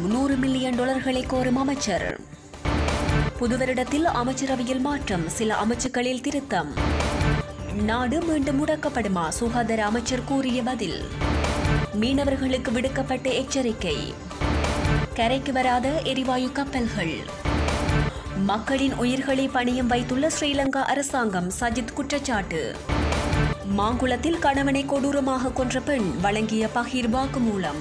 நூறு மில்லியன் டாலர்களை கோரும் அமைச்சர் புது வருடத்தில் அமைச்சரவையில் மாற்றம் சில அமைச்சுக்களில் திருத்தம் நாடு மீண்டும் முடக்கப்படுமா சுகாதார அமைச்சர் கூறிய பதில் மீனவர்களுக்கு விடுக்கப்பட்ட எச்சரிக்கை கரைக்கு வராத எரிவாயு கப்பல்கள் மக்களின் உயிர்களை பணியம் வைத்துள்ள ஸ்ரீலங்கா அரசாங்கம் சஜித் குற்றச்சாட்டு மாங்குளத்தில் கணவனை கொடூரமாக கொன்ற பெண் வழங்கிய பகிர் வாக்குமூலம்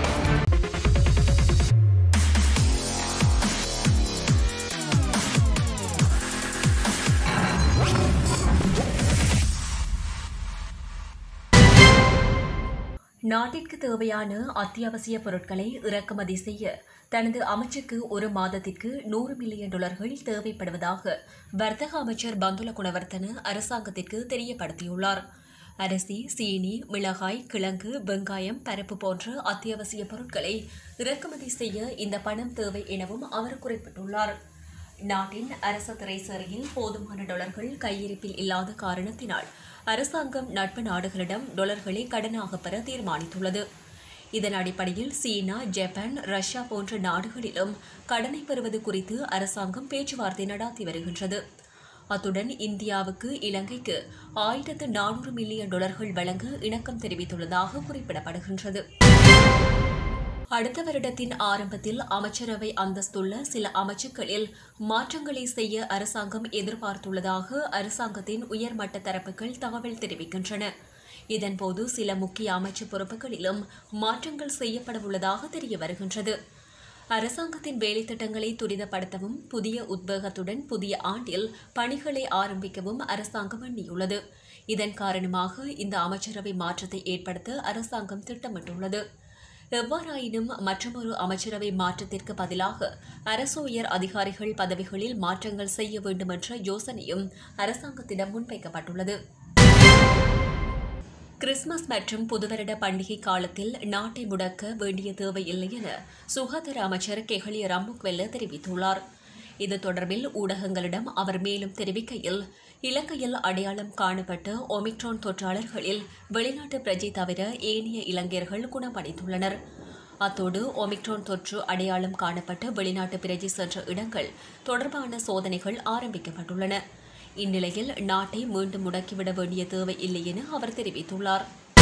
நாட்டிற்கு தேவையான அத்தியாவசிய பொருட்களை இறக்குமதி செய்ய தனது அமைச்சுக்கு ஒரு மாதத்திற்கு நூறு மில்லியன் டாலர்கள் தேவைப்படுவதாக வர்த்தக அமைச்சர் பந்துல குணவர்த்தன அரசாங்கத்திற்கு தெரியப்படுத்தியுள்ளார் அரிசி சீனி மிளகாய் கிழங்கு வெங்காயம் பருப்பு போன்ற அத்தியாவசிய பொருட்களை இறக்குமதி செய்ய இந்த பணம் தேவை எனவும் அவர் குறிப்பிட்டுள்ளார் நாட்டின் அரச திரைசேரியில் போதுமான டாலர்கள் கையிருப்பில் இல்லாத காரணத்தினால் அரசாங்கம் நட்பு நாடுகளிடம் டாலர்களை கடனாக பெற தீர்மானித்துள்ளது இதன் அடிப்படையில் சீனா ஜப்பான் ரஷ்யா போன்ற நாடுகளிலும் கடனை பெறுவது குறித்து அரசாங்கம் பேச்சுவார்த்தை நடாத்தி வருகின்றது அத்துடன் இந்தியாவுக்கு இலங்கைக்கு ஆயிரத்து நானூறு மில்லியன் டாலர்கள் வழங்க இணக்கம் தெரிவித்துள்ளதாக குறிப்பிடப்படுகின்றது அடுத்த வருடத்தின் ஆரம்பத்தில் அமைச்சரவை அந்தஸ்துள்ள சில அமைச்சுக்களில் மாற்றங்களை செய்ய அரசாங்கம் எதிர்பார்த்துள்ளதாக அரசாங்கத்தின் உயர்மட்ட தரப்புகள் தகவல் தெரிவிக்கின்றன இதன்போது சில முக்கிய அமைச்சு பொறுப்புகளிலும் மாற்றங்கள் செய்யப்பட உள்ளதாக தெரிய வருகின்றது அரசாங்கத்தின் வேலைத்திட்டங்களை துரிதப்படுத்தவும் புதிய உத்வேகத்துடன் புதிய ஆண்டில் பணிகளை ஆரம்பிக்கவும் அரசாங்கம் எண்ணியுள்ளது இதன் காரணமாக இந்த அமைச்சரவை மாற்றத்தை ஏற்படுத்த அரசாங்கம் திட்டமிட்டுள்ளது எவ்வாறாயினும் மற்றொரு அமைச்சரவை மாற்றத்திற்கு பதிலாக அரசு உயர் அதிகாரிகள் பதவிகளில் மாற்றங்கள் செய்ய வேண்டும் என்ற யோசனையும் அரசாங்கத்திடம் முன்வைக்கப்பட்டுள்ளது கிறிஸ்துமஸ் மற்றும் புதுவருட பண்டிகை காலத்தில் நாட்டை முடக்க வேண்டிய தேவையில்லை என சுகாதார அமைச்சர் கெஹலிய ரம்புக்வெல்ல தெரிவித்துள்ளார் இது தொடர்பில் ஊடகங்களிடம் அவர் மேலும் தெரிவிக்கையில் இலங்கையில் அடையாளம் காணப்பட்ட ஒமிக்ரான் தொற்றாளர்களில் வெளிநாட்டு பிரஜை தவிர ஏனைய இளைஞர்கள் குணமடைந்துள்ளனர் அத்தோடு ஒமிக்ரான் தொற்று அடையாளம் காணப்பட்ட வெளிநாட்டு பிரஜை சென்ற இடங்கள் தொடர்பான சோதனைகள் ஆரம்பிக்கப்பட்டுள்ளன இந்நிலையில் நாட்டை மீண்டும் முடக்கிவிட வேண்டிய தேவை இல்லை என அவர் தெரிவித்துள்ளார்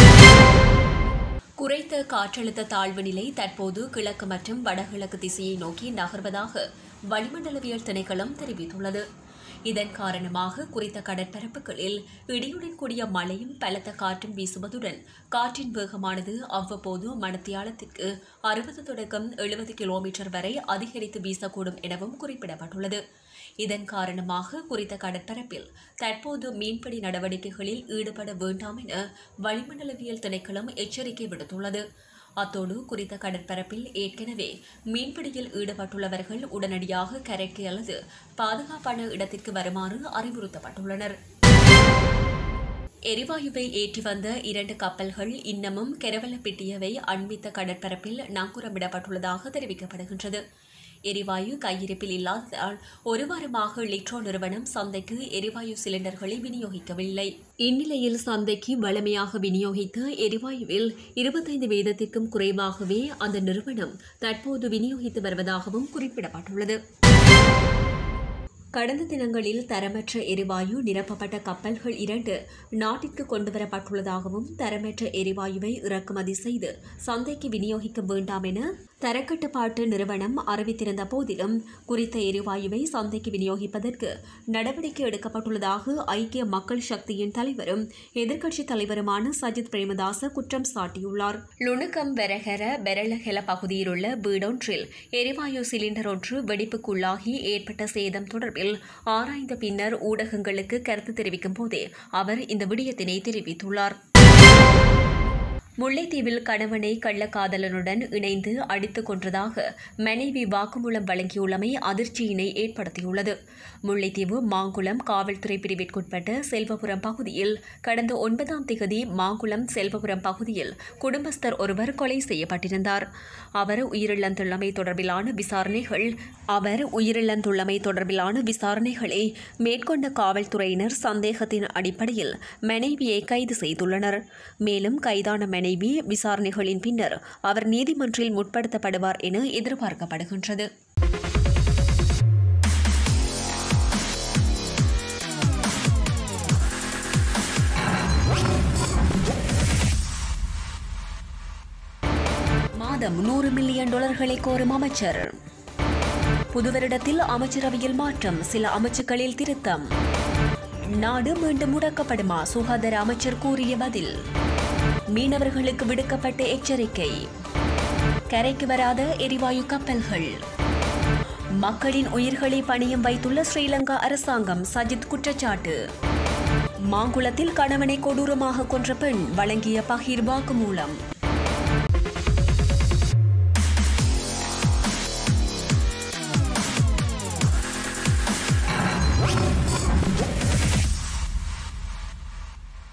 குறைத்த காற்றழுத்த தாழ்வு நிலை தற்போது கிழக்கு மற்றும் வடகிழக்கு திசையை நோக்கி நகர்வதாக வளிமண்டலவியல் திணைக்களம் தெரிவித்துள்ளது இதன் காரணமாக குறித்த கடற்பரப்புகளில் இடியுடன் கூடிய மழையும் பலத்த காற்றும் வீசுவதுடன் காற்றின் வேகமானது அவ்வப்போது மணத்தியாலத்திற்கு அறுபது தொடக்கம் எழுபது கிலோமீட்டர் வரை அதிகரித்து வீசக்கூடும் எனவும் குறிப்பிடப்பட்டுள்ளது இதன் காரணமாக குறித்த கடற்பரப்பில் தற்போது மீன்பிடி நடவடிக்கைகளில் ஈடுபட வேண்டாம் என வளிமண்டலவியல் திணைக்களம் எச்சரிக்கை விடுத்துள்ளது அத்தோடு குறித்த கடற்பரப்பில் ஏற்கனவே மீன்பிடியில் ஈடுபட்டுள்ளவர்கள் உடனடியாக கரைக்கு அல்லது பாதுகாப்பான இடத்திற்கு வருமாறு அறிவுறுத்தப்பட்டுள்ளனர் எரிவாயுவை ஏற்றி வந்த இரண்டு கப்பல்கள் இன்னமும் கெரவலப்பிட்டியவை அண்மித்த கடற்பரப்பில் நங்கூரமிடப்பட்டுள்ளதாக தெரிவிக்கப்படுகின்றது எரிவாயு கையிருப்பில் இல்லாததால் ஒரு வாரமாக லிட்ரோ நிறுவனம் சந்தைக்கு எரிவாயு சிலிண்டர்களை விநியோகிக்கவில்லை இந்நிலையில் சந்தைக்கு வளமையாக விநியோகித்த எரிவாயுவில் இருபத்தைந்து வீதத்திற்கும் குறைவாகவே அந்த நிறுவனம் தற்போது விநியோகித்து வருவதாகவும் குறிப்பிடப்பட்டுள்ளது கடந்த தினங்களில் தரமற்ற எரிவாயு நிரப்பப்பட்ட கப்பல்கள் இரண்டு நாட்டிற்கு கொண்டுவரப்பட்டுள்ளதாகவும் தரமற்ற எரிவாயுவை இறக்குமதி செய்து சந்தைக்கு விநியோகிக்க வேண்டாம் என தரக்கட்டுப்பாட்டு நிறுவனம் அறிவித்திருந்த போதிலும் குறித்த எரிவாயுவை சந்தைக்கு விநியோகிப்பதற்கு நடவடிக்கை எடுக்கப்பட்டுள்ளதாக ஐக்கிய மக்கள் சக்தியின் தலைவரும் எதிர்க்கட்சித் தலைவருமான சஜித் பிரேமதாச குற்றம் சாட்டியுள்ளார் லுணுக்கம் வெரகர பெரலஹெல பகுதியில் உள்ள வீடொன்றில் எரிவாயு சிலிண்டர் ஒன்று வெடிப்புக்குள்ளாகி ஏற்பட்ட சேதம் தொடர்பில் ஆராய்ந்த பின்னர் ஊடகங்களுக்கு கருத்து தெரிவிக்கும் போதே அவர் இந்த விடயத்தினை தெரிவித்துள்ளார் முல்லைத்தீவில் கணவனை கள்ளக்காதலனுடன் இணைந்து அடித்துக் கொன்றதாக மனைவி வாக்குமூலம் வழங்கியுள்ளமை அதிர்ச்சியினை ஏற்படுத்தியுள்ளது முல்லைத்தீவு மாங்குளம் காவல்துறை பிரிவிற்குட்பட்ட செல்வபுரம் பகுதியில் கடந்த ஒன்பதாம் திகதி மாங்குளம் செல்வபுரம் பகுதியில் குடும்பஸ்தர் ஒருவர் கொலை செய்யப்பட்டிருந்தார் அவர் உயிரிழந்துள்ளமை தொடர்பிலான விசாரணைகள் அவர் உயிரிழந்துள்ளமை தொடர்பிலான விசாரணைகளை மேற்கொண்ட காவல்துறையினர் சந்தேகத்தின் அடிப்படையில் மனைவியை கைது செய்துள்ளனர் மேலும் கைதான மனைவி மனைவி விசாரணைகளின் பின்னர் அவர் நீதிமன்றில் முற்படுத்தப்படுவார் என எதிர்பார்க்கப்படுகின்றது மாதம் நூறு மில்லியன் டாலர்களை கோரும் அமைச்சர் புது வருடத்தில் அமைச்சரவையில் மாற்றம் சில அமைச்சுக்களில் திருத்தம் நாடு மீண்டும் முடக்கப்படுமா சுகாதார அமைச்சர் கூறிய பதில் மீனவர்களுக்கு விடுக்கப்பட்ட எச்சரிக்கை கரைக்கு வராத எரிவாயு கப்பல்கள் மக்களின் உயிர்களை பணியம் வைத்துள்ள ஸ்ரீலங்கா அரசாங்கம் சஜித் குற்றச்சாட்டு மாங்குளத்தில் கணவனை கொடூரமாக கொன்ற பெண் வழங்கிய பகிர் வாக்குமூலம்